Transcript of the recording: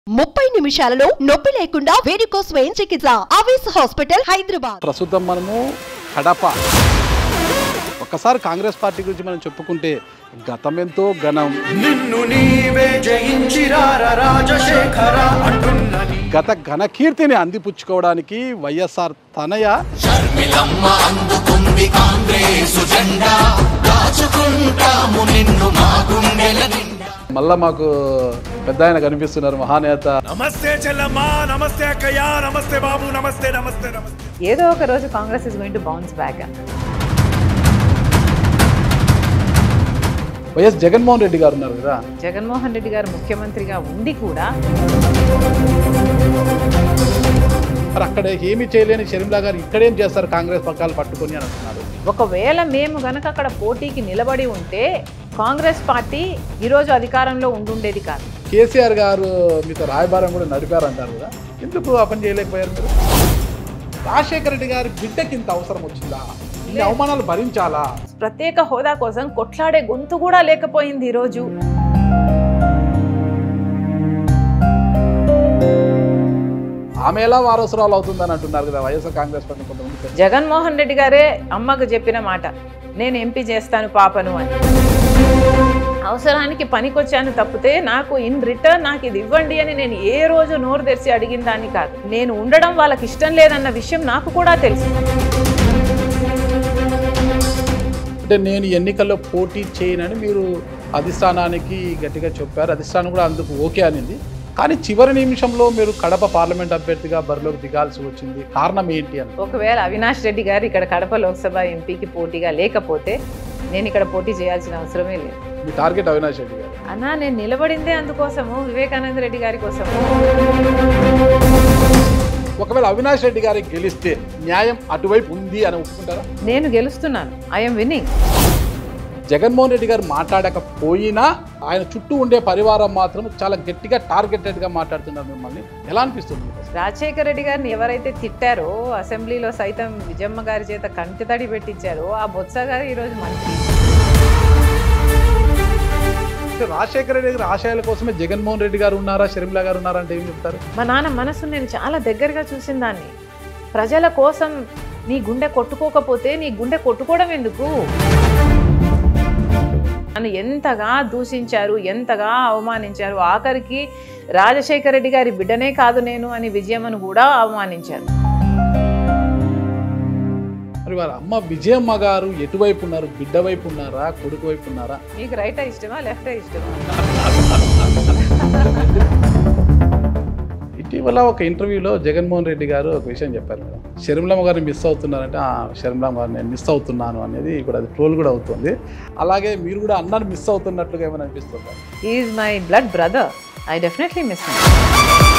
ముప్పై నిమిషాలలో నొప్పి లేకుండా వేడికోస్ స్వయం చికిత్స ఆవేశ హాస్పిటల్ హైదరాబాద్ ప్రస్తుతం మనము కడప ఒక్కసారి కాంగ్రెస్ పార్టీ గురించి మనం చెప్పుకుంటే గతం ఎంతో ఘనం నిన్ను నీవే జయించిరార రాజశేఖర అంటున్నది గత ఘనకీర్తిని అందిపుచ్చుకోవడానికి వైఎస్ఆర్ తనయ షర్మిలమ్మ అందుకుంది కాంగ్రెసు జెండా దాచుకుంటాము నిన్ను మా గుండెల నిండా మళ్ళా మాకు పెద్ద ఆయన కనిపిస్తున్నారు మహానేత నమస్తే చెల్లమ్మా నమస్తే అక్కయ్య నమస్తే బాబు నమస్తే నమస్తే నమస్తే ఏదో ఒక రోజు Congress is going to bounce back YS Jaganmohan Reddy గారు ఉన్నారు కదా జగన్మోహన్ రెడ్డి గారు ముఖ్యమంత్రిగా ఉండి కూడా మరి అక్కడ ఏమీ చేయలేని షర్మిలా గారు ఇక్కడేం చేస్తారు కాంగ్రెస్ పక్కాలు పట్టుకొని అని అంటున్నారు ఒకవేళ మేము గనక అక్కడ పోటీకి నిలబడి ఉంటే కాంగ్రెస్ పార్టీ ఈరోజు అధికారంలో ఉండుండేది కాదు కేసీఆర్ గారు మీతో రాయబారం కూడా నడిపారు అంటారు కదా ఎందుకు ఆ పని చేయలేకపోయారు మీరు రాజశేఖర రెడ్డి గారి బిడ్డకి ఇంత అవసరం వచ్చిందా ఇన్ని అవమానాలు భరించాలా ప్రత్యేక హోదా కోసం కొట్లాడే గొంతు కూడా లేకపోయింది ఈరోజు ఆమె ఎలా వారసురాలు అవుతుందని అంటున్నారు కదా వైఎస్ఆర్ కాంగ్రెస్ పార్టీ కొంతమంది పెద్దలు. జగన్మోహన్ రెడ్డి గారే అమ్మకు చెప్పిన మాట నేను ఎంపీ చేస్తాను పాపను అని అవసరానికి పనికొచ్చాను తప్పితే నాకు ఇన్ రిటర్న్ నాకు ఇది ఇవ్వండి అని నేను ఏ రోజు నోరు తెరిచి అడిగిన దాన్ని కాదు నేను ఉండడం వాళ్ళకి ఇష్టం లేదన్న విషయం నాకు కూడా తెలుసు అంటే నేను ఎన్నికల్లో పోటీ చేయనని మీరు అధిష్టానానికి గట్టిగా చెప్పారు అధిష్టానం కూడా అందుకు ఓకే అనింది కానీ చివరి నిమిషంలో మీరు కడప పార్లమెంట్ అభ్యర్థిగా బరిలోకి దిగాల్సి వచ్చింది కారణం ఏంటి అని ఒకవేళ అవినాష్ రెడ్డి గారు ఇక్కడ కడప లోక్సభ ఎంపీకి పోటీగా లేకపోతే నేను ఇక్కడ పోటీ చేయాల్సిన అవసరమే లేదు మీ టార్గెట్ అవినాష్ రెడ్డి గారు అన్నా నేను నిలబడిందే అందుకోసము వివేకానంద రెడ్డి గారి కోసము ఒకవేళ అవినాష్ రెడ్డి గారికి గెలిస్తే న్యాయం అటువైపు ఉంది అని ఒప్పుకుంటారా నేను గెలుస్తున్నాను ఐఎమ్ విన్నింగ్ జగన్మోహన్ రెడ్డి గారు మాట్లాడకపోయినా ఆయన చుట్టూ ఉండే పరివారం మాత్రం చాలా గట్టిగా టార్గెటెడ్గా మాట్లాడుతున్నారు మిమ్మల్ని ఎలా అనిపిస్తుంది మీకు అసలు? రాజశేఖర రెడ్డి గారిని ఎవరైతే తిట్టారో అసెంబ్లీలో సైతం విజయమ్మ గారి చేత కంటి తడి పెట్టించారో ఆ బొత్స గారు ఈరోజు మంత్రి అంటే రాజశేఖర రెడ్డి గారి ఆశయాల కోసమే జగన్మోహన్ రెడ్డి గారు ఉన్నారా షర్మిల గారు ఉన్నారా అంటే ఏం చెప్తారు మా నాన్న మనసు నేను చాలా దగ్గరగా చూసిన దాన్ని ప్రజల కోసం నీ గుండె కొట్టుకోకపోతే నీ గుండె కొట్టుకోవడం ఎందుకు నన్ను ఎంతగా దూషించారు ఎంతగా అవమానించారు ఆఖరికి రాజశేఖర రెడ్డి గారి బిడ్డనే కాదు నేను అని విజయమ్మను కూడా అవమానించారు మరి వారి అమ్మ విజయమ్మ గారు ఎటువైపు ఉన్నారు బిడ్డ వైపు ఉన్నారా కొడుకు వైపు ఉన్నారా మీకు రైటా ఇష్టమా లెఫ్టా ఇష్టమా ఇటీవల ఒక ఇంటర్వ్యూలో జగన్మోహన్ రెడ్డి గారు ఒక విషయం చెప్పారు మేడం షర్మిలమ్మ గారిని మిస్ అవుతున్నారంటే "ఆ, షర్మిలమ్మ గారిని నేను మిస్ అవుతున్నాను అనేది ఇప్పుడు అది ట్రోల్ కూడా అవుతుంది అలాగే మీరు కూడా అన్నాన్ని మిస్ అవుతున్నట్లుగా ఏమైనా అనిపిస్తుందా is my blood brother I definitely miss